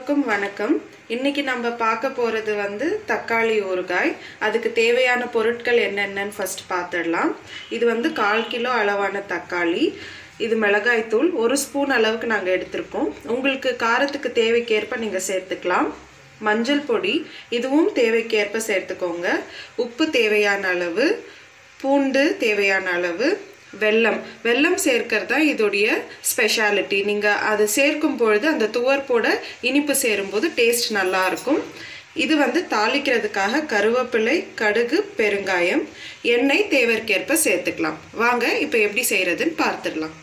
எல்லோருக்கும் வணக்கம் இன்னைக்கு நம்ம பார்க்க போகிறது வந்து தக்காளி ஊறுகாய் அதுக்கு தேவையான பொருட்கள் என்னென்னன்னு ஃபர்ஸ்ட் பார்த்துடலாம் இது வந்து கால் கிலோ அளவான தக்காளி இது மிளகாய்த்தூள் ஒரு ஸ்பூன் அளவுக்கு நாங்கள் எடுத்திருக்கோம் உங்களுக்கு காரத்துக்கு தேவைக்கேற்ப நீங்கள் சேர்த்துக்கலாம் மஞ்சள் பொடி இதுவும் தேவைக்கேற்ப சேர்த்துக்கோங்க உப்பு தேவையான அளவு பூண்டு தேவையான அளவு வெல்லம் வெல்லம் சேர்க்கறது தான் இதோடைய ஸ்பெஷாலிட்டி நீங்கள் அது சேர்க்கும் பொழுது அந்த துவர்ப்போட இனிப்பு சேரும்போது டேஸ்ட் நல்லா இருக்கும் இது வந்து தாளிக்கிறதுக்காக கருவேப்பிலை கடுகு பெருங்காயம் எண்ணெய் தேவைக்கேற்ப சேர்த்துக்கலாம் வாங்க இப்போ எப்படி செய்கிறதுன்னு பார்த்துடலாம்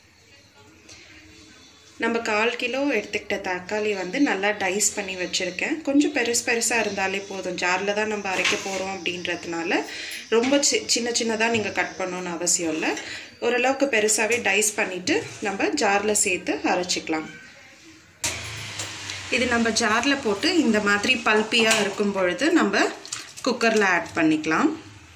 நம்ம கால் கிலோ எடுத்துக்கிட்ட தக்காளி வந்து நல்லா டைஸ் பண்ணி வச்சுருக்கேன் கொஞ்சம் பெருசு பெருசாக இருந்தாலே போதும் ஜாரில் தான் நம்ம அரைக்க போகிறோம் அப்படின்றதுனால ரொம்ப சி சின்ன சின்னதாக நீங்கள் கட் பண்ணணும்னு அவசியம் இல்லை ஓரளவுக்கு பெருசாகவே டைஸ் பண்ணிவிட்டு நம்ம ஜாரில் சேர்த்து அரைச்சிக்கலாம் இது நம்ம ஜாரில் போட்டு இந்த மாதிரி பல்பியாக இருக்கும் பொழுது நம்ம குக்கரில் ஆட் பண்ணிக்கலாம்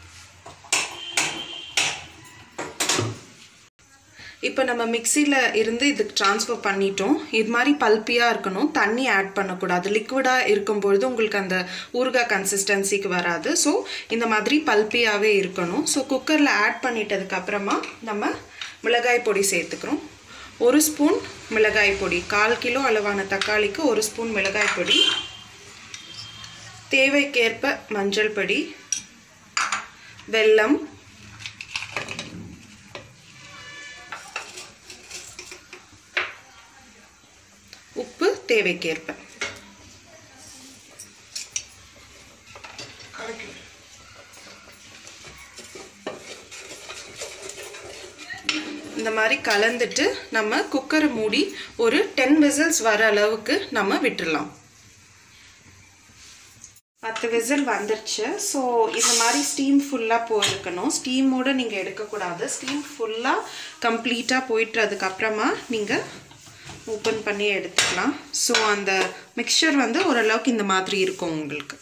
இப்போ நம்ம மிக்சியில் இருந்து இதுக்கு ட்ரான்ஸ்ஃபர் பண்ணிட்டோம் இது மாதிரி பல்பியாக இருக்கணும் தண்ணி ஆட் பண்ணக்கூடாது லிக்விடாக இருக்கும் பொழுது உங்களுக்கு அந்த ஊறுகாய் கன்சிஸ்டன்சிக்கு வராது ஸோ இந்த மாதிரி பல்பியாகவே இருக்கணும் ஸோ குக்கரில் ஆட் பண்ணிட்டதுக்கு அப்புறமா நம்ம மிளகாய் பொடி சேர்த்துக்கிறோம் ஒரு ஸ்பூன் மிளகாய் பொடி கால் கிலோ அளவான தக்காளிக்கு ஒரு ஸ்பூன் மிளகாய் பொடி தேவைக்கேற்ப மஞ்சள் பொடி வெல்லம் உப்பு தேவைக்கேற்ப இந்த மாதிரி கலந்துட்டு நம்ம குக்கரை மூடி ஒரு டென் விசில்ஸ் வர அளவுக்கு நம்ம விட்டுடலாம் பத்து விசில் வந்துருச்சு ஸோ இந்த மாதிரி ஸ்டீம் ஃபுல்லாக போயிருக்கணும் ஸ்டீமோடு நீங்கள் எடுக்கக்கூடாது ஸ்டீம் ஃபுல்லாக கம்ப்ளீட்டாக போயிட்டுறதுக்கப்புறமா நீங்கள் ஓப்பன் பண்ணி எடுத்துக்கலாம் ஸோ அந்த மிக்சர் வந்து ஓரளவுக்கு இந்த மாதிரி இருக்கும் உங்களுக்கு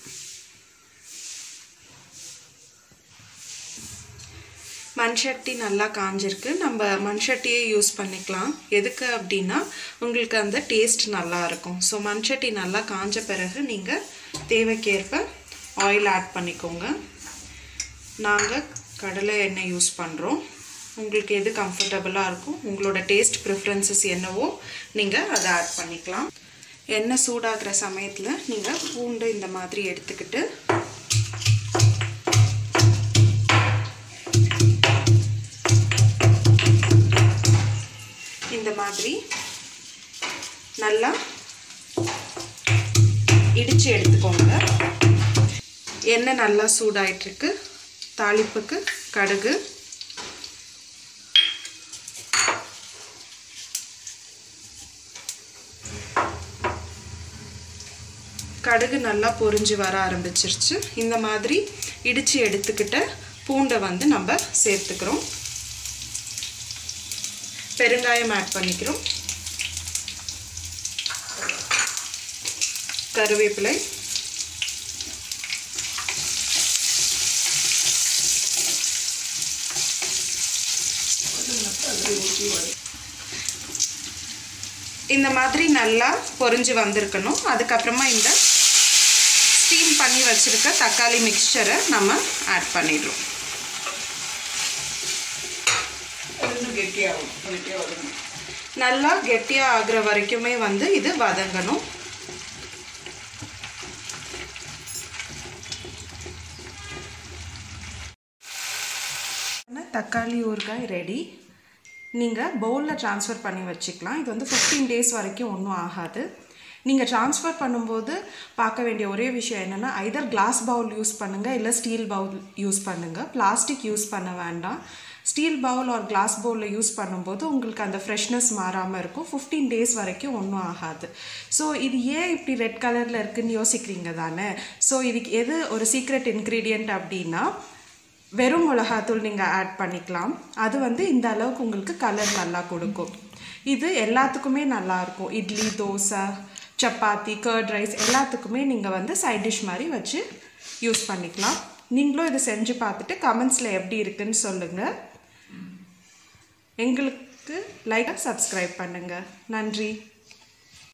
மண்சட்டி நல்லா காஞ்சிருக்கு நம்ம மண்சட்டியே யூஸ் பண்ணிக்கலாம் எதுக்கு அப்படின்னா உங்களுக்கு அந்த டேஸ்ட் நல்லா இருக்கும் ஸோ மண்சட்டி நல்லா காஞ்ச பிறகு நீங்கள் தேவைக்கேற்ப ஆயில் ஆட் பண்ணிக்கோங்க நாங்கள் கடலை எண்ணெய் யூஸ் பண்ணுறோம் உங்களுக்கு எது கம்ஃபர்டபுளாக இருக்கும் உங்களோட டேஸ்ட் ப்ரிஃபரன்சஸ் என்னவோ நீங்கள் அதை ஆட் பண்ணிக்கலாம் எண்ணெய் சூடாகிற சமயத்தில் நீங்கள் பூண்டு இந்த மாதிரி எடுத்துக்கிட்டு இந்த மாதிரி நல்லா இடித்து எடுத்துக்கோங்க எண்ணெய் நல்லா சூடாயிட்ருக்கு தாளிப்புக்கு கடுகு கடுகு நல்லா பொரிஞ்சு வர ஆரம்பிச்சிருச்சு இந்த மாதிரி இடித்து எடுத்துக்கிட்ட பூண்டை வந்து நம்ம சேர்த்துக்கிறோம் பெருங்காயம் ஆட் பண்ணிக்கிறோம் கருவேப்பிலை இந்த மாதிரி நல்லா பொரிஞ்சு வந்திருக்கணும் அதுக்கப்புறமா இந்த ஸ்டீம் பண்ணி வச்சுருக்க தக்காளி மிக்சரை நம்ம ஆட் பண்ணிடுறோம் நல்லா கெட்டியாக ஆகுற வரைக்குமே வந்து இது வதங்கணும் தக்காளி ஊறுகாய் ரெடி நீங்கள் பவுலில் ட்ரான்ஸ்ஃபர் பண்ணி வச்சுக்கலாம் இது வந்து ஃபிஃப்டீன் டேஸ் வரைக்கும் ஒன்றும் ஆகாது நீங்கள் ட்ரான்ஸ்ஃபர் பண்ணும்போது பார்க்க வேண்டிய ஒரே விஷயம் என்னென்னா ஐதர் கிளாஸ் பவுல் யூஸ் பண்ணுங்கள் இல்லை ஸ்டீல் பவுல் யூஸ் பண்ணுங்கள் பிளாஸ்டிக் யூஸ் பண்ண வேண்டாம் ஸ்டீல் பவுல் ஒரு கிளாஸ் பவுலில் யூஸ் பண்ணும்போது உங்களுக்கு அந்த ஃப்ரெஷ்னஸ் மாறாமல் இருக்கும் ஃபிஃப்டீன் டேஸ் வரைக்கும் ஒன்றும் ஆகாது ஸோ இது ஏன் இப்படி ரெட் கலரில் இருக்குதுன்னு யோசிக்கிறீங்க தானே ஸோ இதுக்கு எது ஒரு சீக்ரெட் இன்க்ரீடியண்ட் அப்படின்னா வெறும் மிளகாத்தூள் நீங்கள் ஆட் பண்ணிக்கலாம் அது வந்து இந்த அளவுக்கு உங்களுக்கு கலர் நல்லா கொடுக்கும் இது எல்லாத்துக்குமே நல்லாயிருக்கும் இட்லி தோசை சப்பாத்தி கர்ட் ரைஸ் எல்லாத்துக்குமே நீங்கள் வந்து சைட் டிஷ் மாதிரி வச்சு யூஸ் பண்ணிக்கலாம் நீங்களும் இதை செஞ்சு பார்த்துட்டு கமெண்ட்ஸில் எப்படி இருக்குன்னு சொல்லுங்கள் எங்களுக்கு லைக் சப்ஸ்கிரைப் பண்ணுங்கள் நன்றி